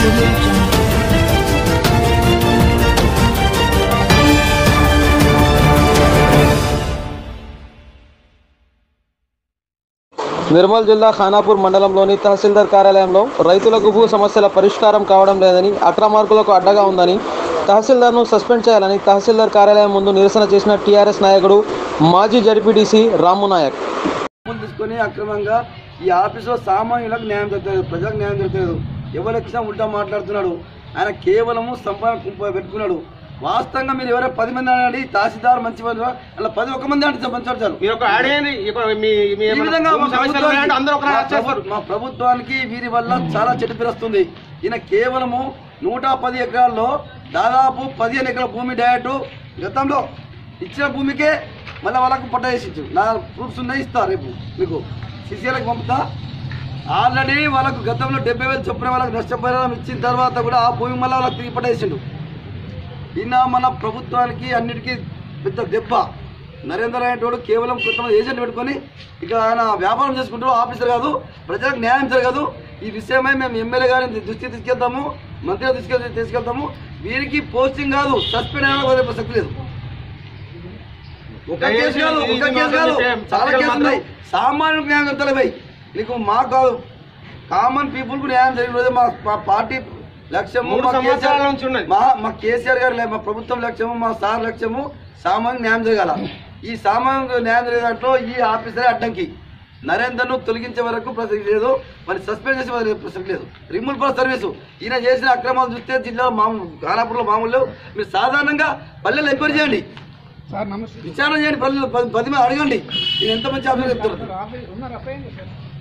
audio jungle. Nirmal జిల్లా ఖానాపూర్ మండలంలోని తహసీల్దార్ కార్యాలయంలో రైతులకు భూ సమస్యల పరిష్కారం కావడం లేదని అక్రమార్కులకు అడ్డగా ఉందని తహసీల్దార్ను సస్పెండ్ చేయాలని తహసీల్దార్ కార్యాలయం ముందు నిరసన చేసిన టీఆర్ఎస్ నాయకుడు మాజీ జడ్పీటీసీ రాము నాయక్ డబ్బులు తీసుకొని అక్రమంగా ఈ ఆఫీసులో సామాన్యులకు న్యాయం దొరకలేదు ప్రజలకు న్యాయం దొరకలేదు ఎవరు వచ్చినా ఉల్టా మాట్లాడుతున్నాడు ఆయన కేవలము సంపాదన కుంప పెట్టుకున్నాడు వాస్తవంగా మీరు ఎవరైనా పది మంది అనండి తహసీల్దార్ మంచి వాళ్ళు అలా పది ఒక మంది అంటే మంచి మీరు ఒక యాడ్ చేయండి ఇక మీ మీ ఈ విధంగా మా సమస్యలు ఉన్నాయంటే అందరూ ఒక ప్రభుత్వానికి- మా ప్రభు- మా ప్రభుత్వానికి వీరి వల్ల చాలా చెడు పేరు వస్తుంది ఈయన కేవలము నూట పది ఎకరాల్లో దాదాపు పదిహేను ఎకరాల భూమి డయట్ గతంలో ఇచ్చిన భూమికే మళ్ళీ వాళ్ళకు పట్ట వేసి ఇచ్చు నా ప్రూఫ్స్ ఉన్నాయి ఇస్తా రేపు మీకు సిసిఎల్కి పంపుతా ఆల్రెడీ వాళ్ళకు గతంలో డెబ్బై వేలు చొప్పున వాళ్ళకి నష్టపరిహారం ఇచ్చిన తర్వాత కూడా ఆ భూమి మళ్ళీ వాళ్ళకి తిరిగి పట్ట వేసిండు ఈయన మన ప్రభుత్వానికి అన్నిటికీ పెద్ద దెబ్బ నరేంద్ర అనేటోడు కేవలం కొంతమంది ఏజెంట్ పెట్టుకొని ఇక ఆయన వ్యాపారం చేసుకుంటూ ఆఫీసర్ కాదు ప్రజలకు న్యాయం జరగదు ఈ విషయమై మేము ఎమ్మెల్యే గారిని దృష్టి తీసుకెళ్తాము మంత్రిగా తీసుకెళ్తే తీసుకెళ్తాము వీరికి పోస్టింగ్ కాదు సస్పెండ్ అయినా వదిలే ప్రసక్తి లేదు ఒక కేసు కాదు ఒక కేసు కాదు చాలా కేసులు ఉన్నాయి సామాన్యులకు న్యాయం జరుగుతుంది భయ్ నీకు మాకు కాదు కామన్ పీపుల్ కు న్యాయం జరిగిన రోజే మా మా పార్టీ లక్ష్యము మూడు మా సంవత్సరాల కేసీఆర్ నుంచి ఉన్నది. మా మా కేసీఆర్ గారు లే- మా ప్రభుత్వం లక్ష్యము మా సార్ లక్ష్యము సామాన్య న్యాయం జరగాల ఈ సామాన్య న్యాయం జరిగే దాంట్లో ఈ ఆఫీసరే అడ్డంకి నరేందర్ను తొలగించే వరకు ప్రసక్తి లేదు మరి సస్పెండ్ చేసే వరకు ప్రసక్తి లేదు రిమూవ్ ఫర్ సర్వీసు ఈయన చేసిన అక్రమాలు చూస్తే జిల్లాలో మామూలు ఖానాపూర్లో మామూలు లేవు మీరు సాధారణంగా పల్లెలు ఎంక్వైరీ చేయండి విచారణ చేయండి పల్లెలు పది పది మంది అడగండి నేను ఎంత మంచి ఆఫీసర్ చెప్తారు